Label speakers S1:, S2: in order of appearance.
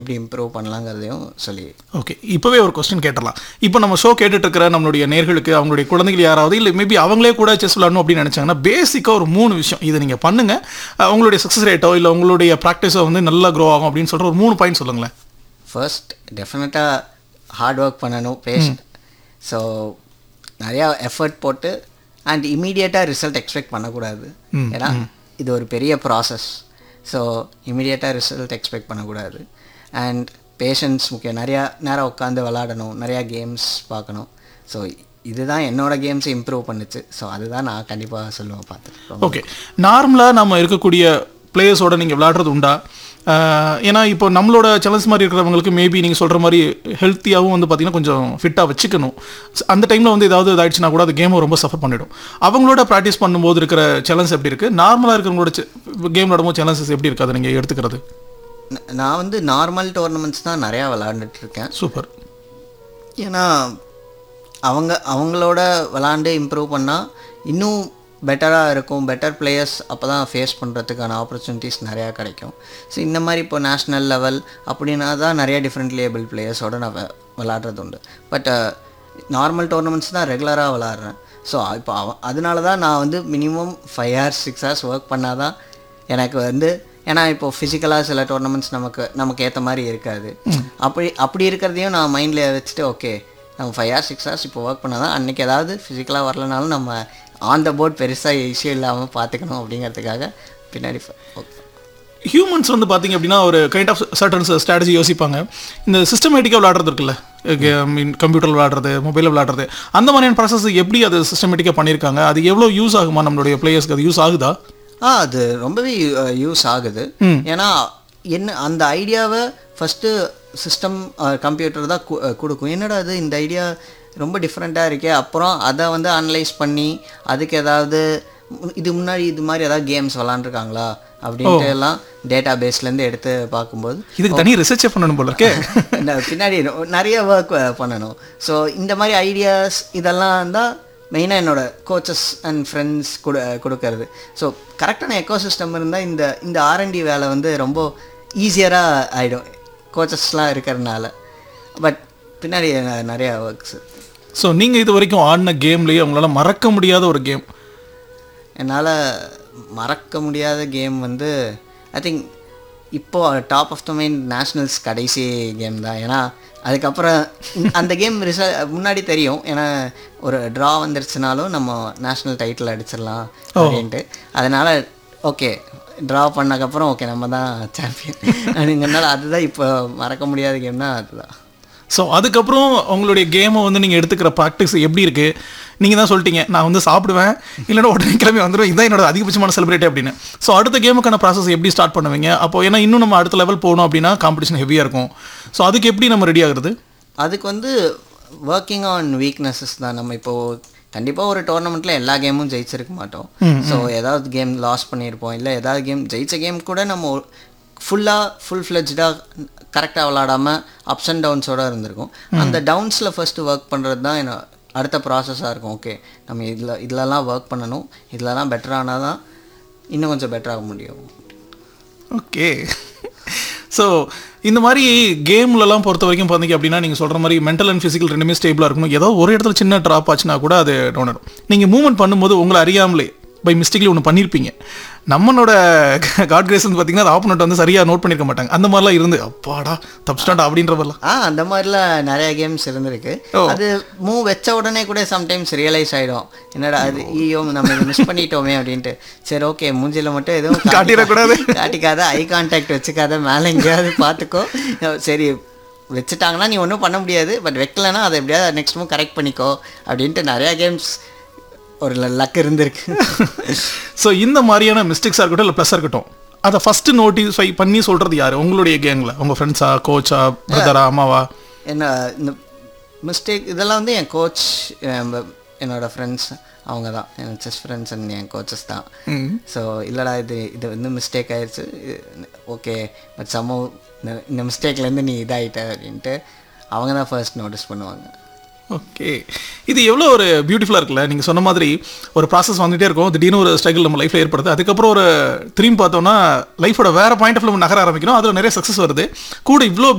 S1: எப்படி இம்ப்ரூவ் பண்ணலாங்கிறதையும் சொல்லி
S2: ஓகே இப்போவே ஒரு கொஸ்டின் கேட்டலாம் இப்போ நம்ம ஷோ கேட்டுட்டு இருக்கிற நம்மளுடைய நேர்களுக்கு அவங்களுடைய குழந்தைகள் யாராவது இல்லை மேபி அவங்களே கூட செஸ் விளாடணும் அப்படின்னு நினச்சாங்கன்னா பேசிக்காக ஒரு மூணு விஷயம் இதை நீங்கள் பண்ணுங்க அஹ் உங்களுடைய சக்ஸஸ் ரேட்டோ இல்லை உங்களுடைய ப்ராக்டிஸோ வந்து நல்லா க்ரோ ஆகும் அப்படின்னு சொல்கிற ஒரு மூணு பாயிண்ட் சொல்லுங்களேன்
S1: ஃபர்ஸ்ட் டெஃபினட்டாக ஹார்ட் ஒர்க் பண்ணணும் பேஷண்ட் ஸோ நிறையா எஃபர்ட் போட்டு அண்ட் இமீடியட்டாக ரிசல்ட் எக்ஸ்பெக்ட் பண்ணக்கூடாது ஏன்னா இது ஒரு பெரிய ப்ராசஸ் ஸோ இமீடியட்டாக ரிசல்ட் எக்ஸ்பெக்ட் பண்ணக்கூடாது அண்ட் பேஷன்ஸ் முக்கியம் நிறையா நேரம் உட்காந்து விளாடணும் நிறையா கேம்ஸ் பார்க்கணும் ஸோ இதுதான் என்னோட கேம்ஸ் இம்ப்ரூவ் பண்ணுச்சு ஸோ அதுதான் நான் கண்டிப்பாக சொல்லுவேன் பார்த்து
S2: ஓகே நார்மலாக நம்ம இருக்கக்கூடிய பிளேயர்ஸோட நீங்கள் விளையாடுறது உண்டா அஹ் ஏன்னா இப்போ நம்மளோட சேலஞ்ச் மாதிரி இருக்கிறவங்களுக்கு மேபி நீங்கள் சொல்கிற மாதிரி ஹெல்த்தியாகவும் வந்து பார்த்தீங்கன்னா கொஞ்சம் ஃபிட்டாக வச்சுக்கணும் அந்த டைமில் வந்து ஏதாவது இதாயிடுச்சுன்னா கூட அது கேமை ரொம்ப சஃபர் பண்ணிடும் அவங்களோட ப்ராக்டிஸ் பண்ணும்போது இருக்கிற சேலஞ்ச் எப்படி இருக்குது நார்மலாக இருக்கிறவங்களோட கேம் விளாடும்போது சேலஞ்சஸ் எப்படி இருக்குது அதை நீங்கள் எடுத்துக்கிறது
S1: ந- நான் வந்து நார்மல் டோர்னமெண்ட்ஸ் தான் நிறையா விளாண்டுட்டு இருக்கேன்
S2: சூப்பர்
S1: ஏன்னா அவங்க அவங்களோட விளாண்டு இம்ப்ரூவ் பண்ணால் இன்னும் பெட்டராக இருக்கும் பெட்டர் பிளேயர்ஸ் அப்போ தான் ஃபேஸ் பண்ணுறதுக்கான ஆப்பர்ச்சுனிட்டிஸ் நிறையா கிடைக்கும் ஸோ இந்த மாதிரி இப்போ நேஷ்னல் லெவல் அப்படின்னா தான் நிறைய டிஃப்ரெண்ட் லேபிள் பிளேயர்ஸோட நான் வெ- விளாடுறது உண்டு பட் நார்மல் டோர்னமெண்ட்ஸ் தான் ரெகுலராக விளாட்றேன் ஸோ இப்போ அவ அதனால தான் நான் வந்து minimum five hours six hours work பண்ணால் தான் எனக்கு வந்து ஏன்னா இப்போ ஃபிசிக்கலாக சில டோர்னமெண்ட்ஸ் நமக்கு நமக்கு ஏற்ற மாதிரி இருக்காது அப்படி அப்படி இருக்கிறதையும் நான் மைண்டில் வச்சுட்டு ஓகே நம்ம ஃபைவ் ஹவர்ஸ் சிக்ஸ் ஹவர்ஸ் இப்போ ஒர்க் பண்ணால் தான் அன்றைக்கி ஏதாவது ஃபிசிக்கலாக வரலனாலும் நம்ம ஆன் த போர்ட் பெருசாக இஷ்யூ இல்லாமல் பார்த்துக்கணும் அப்படிங்கிறதுக்காக பின்னாடி ஒர்க்
S2: ஹியூமன்ஸ் வந்து பார்த்தீங்க அப்படின்னா ஒரு கைண்ட் ஆஃப் சர்டன் ஸ்ட்ராட்டஜி யோசிப்பாங்க இந்த சிஸ்டமேட்டிக்காக விளாடுறது இருக்குல்ல மீன் கம்ப்யூட்டர் விளாடுறது மொபைலில் விளாடுறது அந்த மாதிரியான ப்ராசஸ் எப்படி அது சிஸ்டமேட்டிக்காக பண்ணியிருக்காங்க அது எவ்வளோ யூஸ் ஆகுமா நம்மளுடைய பிளேயர்ஸ்க்கு அது யூஸ் ஆகுதா
S1: ஆ அது ரொம்பவே யூஸ் ஆகுது ஏன்னா என்ன அந்த ஐடியாவை ஃபஸ்ட்டு சிஸ்டம் கம்ப்யூட்டர் தான் கு- அஹ் கொடுக்கும் என்னடா அது இந்த ஐடியா ரொம்ப டிஃப்ரெண்ட்டாக இருக்கே அப்புறம் அதை வந்து அனலைஸ் பண்ணி அதுக்கு ஏதாவது மு- இது முன்னாடி இது மாதிரி ஏதாவது கேம்ஸ் விளாண்டுருக்காங்களா அப்படின்ட்டு எல்லாம் டேட்டா பேஸ்லேருந்து எடுத்து பார்க்கும்போது
S2: இதுக்கு தனி ரிசர்ச்சே பண்ணணும் போல இருக்கே
S1: இந்த பின்னாடி நொ- நிறைய ஒர்க் பண்ணணும் ஸோ இந்த மாதிரி ஐடியாஸ் இதெல்லாம் தான் மெயினாக என்னோட கோச்சஸ் அண்ட் ஃப்ரெண்ட்ஸ் கொடு கொடுக்கறது ஸோ கரெக்டான எக்கோ சிஸ்டம் இருந்தால் இந்த இந்த ஆர்என்டி வேலை வந்து ரொம்ப ஈஸியராக ஆகிடும் கோச்சஸ்லாம் இருக்கிறதுனால பட் பின்னாடி ந- நிறைய ஒர்க்ஸ்
S2: ஸோ நீங்கள் இது வரைக்கும் ஆடின கேம்லேயே உங்களால் மறக்க முடியாத ஒரு கேம்
S1: என்னால் மறக்க முடியாத கேம் வந்து ஐ திங்க் இப்போ top of the mind nationals கடைசி கேம் தான் ஏன்னா அதுக்கப்புறம் இந்த- அந்த கேம் ரிசல் முன்னாடி தெரியும் ஏன்னா ஒரு ட்ரா வந்துருச்சுனாலும் நம்ம நேஷ்னல் டைட்டில் அடிச்சிடலாம் அப்படின்ட்டு அதனால் ஓகே ட்ரா பண்ணக்கப்புறம் ஓகே நம்ம தான் சாம்பியன் அப்படிங்கிறனால அதுதான் இப்போ மறக்க முடியாத கேம்னா அதுதான்
S2: ஸோ அதுக்கப்புறம் உங்களுடைய கேமை வந்து நீங்கள் எடுத்துக்கிற ப்ராக்டிஸ் எப்படி இருக்குது நீங்கள் தான் சொல்லிட்டீங்க நான் வந்து சாப்பிடுவேன் இல்லைன்னா உடனே கிளம்பி வந்துடுவேன் இதுதான் என்னோட அதிகபட்சமான செலிப்ரேட் அப்படின்னு ஸோ அடுத்த கேமுக்கான ப்ராசஸ் எப்படி ஸ்டார்ட் பண்ணுவீங்க அப்போ ஏன்னா இன்னும் நம்ம அடுத்த லெவல் போகணும் அப்படின்னா காம்படிஷன் ஹெவியாக இருக்கும் ஸோ அதுக்கு எப்படி நம்ம ரெடி ஆகுறது
S1: அதுக்கு வந்து ஒர்க்கிங் ஆன் வீக்னஸஸ் தான் நம்ம இப்போது கண்டிப்பாக ஒரு டோர்னமெண்ட்டில் எல்லா கேமும் ஜெயிச்சிருக்க மாட்டோம் ஸோ ஏதாவது கேம் லாஸ் பண்ணியிருப்போம் இல்லை ஏதாவது கேம் ஜெயிச்ச கேம் கூட நம்ம ஃபுல்லாக ஃபுல் ஃப்ளெஜ்டாக கரெக்டாக விளாடாம அப்ஸ் அண்ட் டவுன்ஸோட இருந்திருக்கும் அந்த டவுன்ஸில் ஃபஸ்ட்டு ஒர்க் பண்ணுறது தான் என்ன அடுத்த ப்ராசஸாக இருக்கும் ஓகே நம்ம இதில் இதிலலாம் ஒர்க் பண்ணணும் இதிலலாம் பெட்டர் ஆனால் தான் இன்னும் கொஞ்சம் பெட்டராக முடியும்
S2: ஓகே ஸோ இந்த மாதிரி கேம்லலாம் பொறுத்த வரைக்கும் பார்த்தீங்க அப்படின்னா நீங்கள் சொல்கிற மாதிரி மென்டல் அண்ட் ஃபிசிக்கல் ரெண்டுமே ஸ்டேபிளாக இருக்கணும் ஏதோ ஒரு இடத்துல சின்ன ட்ராப் ஆச்சுன்னா கூட அது டவுன் ஆகிடும் நீங்கள் மூவ்மெண்ட் பண்ணும்போது உங்களை அறியாமலே பை மிஸ்டேக்லி ஒன்று பண்ணியிருப்பீங்க நம்மளோட காட் கிரேஸ் வந்து பார்த்தீங்கன்னா அது ஆப்போனட் வந்து சரியாக நோட் பண்ணியிருக்க மாட்டாங்க அந்த மாதிரிலாம் இருந்து அப்பாடா தப்ஸ்டாண்டா அப்படின்ற மாதிரிலாம்
S1: ஆ அந்த மாதிரிலாம் நிறைய கேம்ஸ் இருந்திருக்கு அது மூவ் வச்ச உடனே கூட சம்டைம்ஸ் ரியலைஸ் ஆயிடும் என்னடா அது ஐயோ நம்ம இதை மிஸ் பண்ணிட்டோமே அப்படின்ட்டு சரி ஓகே மூஞ்சில மட்டும் எதுவும் காட்டி-
S2: காட்டிடக்கூடாது.
S1: காட்டிக்காத ஐ கான்டாக்ட் வச்சுக்காத மேலே எங்கேயாவது பார்த்துக்கோ சரி வச்சுட்டாங்கன்னா நீ ஒன்றும் பண்ண முடியாது பட் வைக்கலன்னா அதை எப்படியாவது நெக்ஸ்ட் மூவ் கரெக்ட் பண்ணிக்கோ அப்படின்ட்டு நிறையா கேம்ஸ் ஒரு லக் இருந்திருக்கு
S2: ஸோ இந்த மாதிரியான மிஸ்டேக்ஸாக இருக்கட்டும் இல்லை ப்ளஸ்ஸாக இருக்கட்டும் அதை ஃபஸ்ட்டு நோட்டிஃபை பண்ணி சொல்கிறது யார் உங்களுடைய கேங்கில் உங்கள் ஃப்ரெண்ட்ஸா கோச்சா பிரதரா அம்மாவா
S1: என்ன இந்த மிஸ்டேக் இதெல்லாம் வந்து என் கோச் என்னோட ஃப்ரெண்ட்ஸ் அவங்க தான் என் செஸ் ஃப்ரெண்ட்ஸ் அண்ட் என் கோச்சஸ் தான் ஸோ இல்லைடா இது இது வந்து மிஸ்டேக் ஆயிடுச்சு ஓகே பட் சம்மோ இந்த மிஸ்டேக்லேருந்து நீ இதாகிட்ட அப்படின்ட்டு அவங்க தான் ஃபர்ஸ்ட் நோட்டீஸ் பண்ணுவாங்க
S2: ஓகே இது எவ்வளோ ஒரு பியூட்டிஃபுல்லாக இருக்குல்ல நீங்கள் சொன்ன மாதிரி ஒரு ப்ராசஸ் வந்துகிட்டே இருக்கும் திடீர்னு ஒரு ஸ்ட்ரகிள் நம்ம லைஃப்பில் ஏற்படுது அதுக்கப்புறம் ஒரு திரும்பி பார்த்தோம்னா லைஃபோட வேற பாயிண்ட் ஆஃப் நம்ம நகர ஆரம்பிக்கணும் அதில் நிறைய சக்ஸஸ் வருது கூட இவ்வளோ